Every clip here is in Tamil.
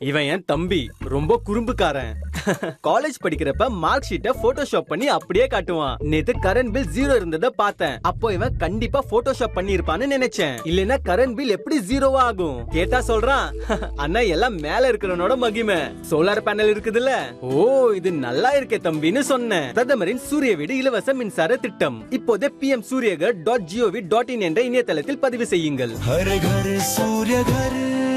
இவன் என் தம்பி ரொம்ப குறும்புக்காரன் காலேஜ் படிக்கிறப்ப மார்க் ஷீட்டை போட்டோஷாப் பண்ணி அப்படியே காட்டுவான் நேத்து கரண்ட் பில் ஜீரோ இருந்ததை பார்த்தேன் அப்போ இவன் கண்டிப்பா போட்டோஷாப் பண்ணி இருப்பான்னு நினைச்சேன் இல்லனா கரண்ட் பில் எப்படி ஜீரோவா ஆகும் கேட்டா சொல்றான் அண்ணா எல்லாம் மேல இருக்கிறவனோட மகிமை சோலார் பேனல் இருக்குதுல்ல ஓ இது நல்லா இருக்கே தம்பின்னு சொன்னேன் பிரதமரின் சூரிய வீடு இலவச மின்சார திட்டம் இப்போதே PM Suryaghar dot G O V dot in என்ற இணையதளத்தில் பதிவு செய்யுங்கள் हर घर सूर्य घर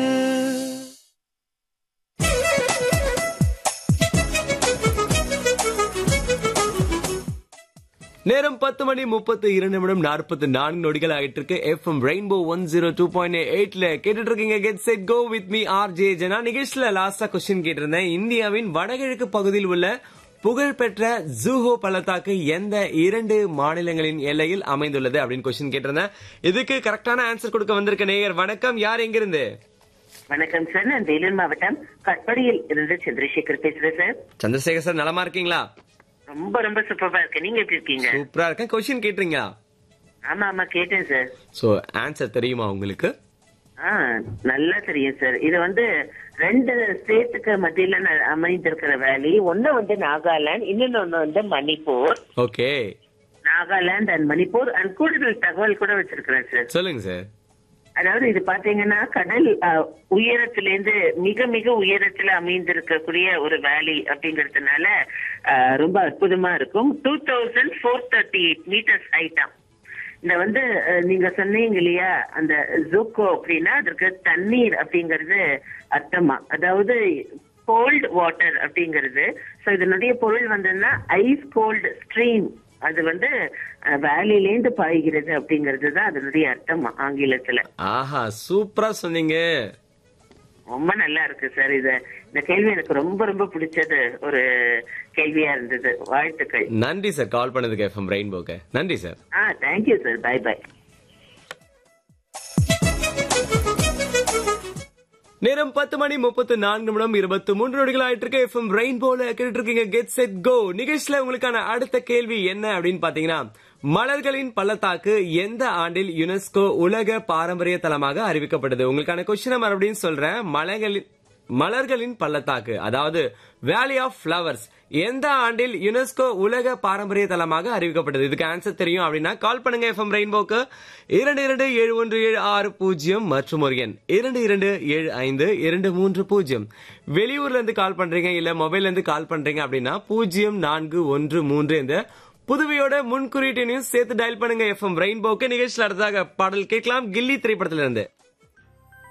நேரம் பத்து மணி முப்பத்து இரண்டு நிமிடம் நாற்பத்தி நான்கு நொடிகள் ஆகிட்டு இருக்கு FM rainbow one zero two point எயிட்ல கேட்டுட்டு இருக்கீங்க get set go with me RJ Jana ஜனா நிகழ்ச்சியில லாஸ்டா கொஸ்டின் கேட்டிருந்தேன் இந்தியாவின் வடகிழக்கு பகுதியில் உள்ள புகழ்பெற்ற ஜூஹோ பள்ளத்தாக்கு எந்த இரண்டு மாநிலங்களின் எல்லையில் அமைந்துள்ளது அப்படின்னு கொஸ்டின் கேட்டிருந்தேன் இதுக்கு கரெக்டான ஆன்சர் கொடுக்க வந்திருக்க நேயர் வணக்கம் யார் எங்கிருந்து வணக்கம் சார் நான் வேலூர் மாவட்டம் கட்படியில் இருந்து சந்திரசேகர் பேசுறேன் சார் சந்திரசேகர் சார் நலமா இருக்கீங்களா ரொம்ப ரொம்ப சூப்பரா இருக்கு நீங்க எப்படி இருக்கீங்க சூப்பரா இருக்கேன் கொஸ்டின் கேட்டுறீங்களா ஆமா ஆமா கேட்டேன் சார் சோ ஆன்சர் தெரியுமா உங்களுக்கு ஆ நல்லா தெரியும் சார் இது வந்து ரெண்டு ஸ்டேட்டுக்கு மத்தியில ந- அமைந்திருக்கிற வேலி ஒண்ணு வந்து நாகாலாந்து இன்னொன்னு ஒண்ணு வந்து Manipur okay Nagaland and Manipur and கூடுதல் தகவல் கூட வச்சிருக்கிறேன் சார் சொல்லுங்க சார் அதாவது இது பாத்தீங்கன்னா கடல் அஹ், உயரத்திலேருந்து மிக மிக உயரத்துல அமைந்திருக்கக்கூடிய ஒரு வேலி அப்படிங்கறதுனால அஹ், ரொம்ப அற்புதமா இருக்கும் two thousand four thirty eight meters ஹைட்டாம் இந்த வந்து அஹ், நீங்க சொன்னீங்க இல்லையா அந்த ஜூக்கோ அப்படின்னா அதற்கு தண்ணீர் அப்படிங்கிறது அர்த்தமா அதாவது கோல்ட் வாட்டர் அப்படிங்கிறது சோ இதனுடைய பொருள் வந்ததுன்னா ஐஸ் கோல்டு ஸ்ட்ரீம் அது வந்து அஹ், வேலியிலேந்து பாய்கிறது அப்படிங்கிறது தான் அதனுடைய அர்த்தம் ஆங்கிலத்துல ஆஹா சூப்பரா சொன்னீங்க ரொம்ப நல்லா இருக்கு சார் இது இந்த கேள்வி எனக்கு ரொம்ப ரொம்ப பிடிச்சது ஒரு கேள்வியா இருந்தது வாழ்த்துக்கள் நன்றி சார் கால் பண்ணதுக்கு எஃப்எம் ரெயின்போக்கு நன்றி சார் ஆ தேங்க்யூ சார் பை பை நேரம் பத்து மணி முப்பத்து நான்கு நிமிடம் இருபத்தி மூன்று நொடிகள் ஆயிட்டு இருக்கு எஃப்எம் ரெயின்போல கேட்டு இருக்கீங்க கெட் செட் கோ நிகழ்ச்சியில உங்களுக்கான அடுத்த கேள்வி என்ன அப்படின்னு பாத்தீங்கன்னா மலர்களின் பள்ளத்தாக்கு எந்த ஆண்டில் யுனெஸ்கோ உலக பாரம்பரிய தலமாக அறிவிக்கப்பட்டது உங்களுக்கான கொஸ்டினை மறுபடியும் சொல்றேன் மலர்களின் மலர்களின் பள்ளத்தாக்கு அதாவது வேலி ஆஃப் ஃபிளவர்ஸ் எந்த ஆண்டில் யுனெஸ்கோ உலக பாரம்பரிய தலமாக அறிவிக்கப்பட்டது இதுக்கு ஆன்சர் தெரியும் அப்படின்னா கால் பண்ணுங்க எஃப்எம் ரெயின்போக்கு இரண்டு இரண்டு ஏழு ஒன்று ஏழு ஆறு பூஜ்ஜியம் மற்றும் ஒரு எண் இரண்டு இரண்டு ஏழு ஐந்து இரண்டு மூன்று பூஜ்ஜியம் வெளியூர்ல இருந்து கால் பண்றீங்க இல்ல மொபைல்ல இருந்து கால் பண்றீங்க அப்படின்னா பூஜ்ஜியம் நான்கு ஒன்று மூன்று இந்த புதுவையோட முன்குறியீட்டையும் சேர்த்து டயல் பண்ணுங்க எஃப்எம் ரெயின்போக்கு நிகழ்ச்சியில் அடுத்ததாக பாடல் கேட்கலாம் கில்லி திரைப்படத்திலிருந்து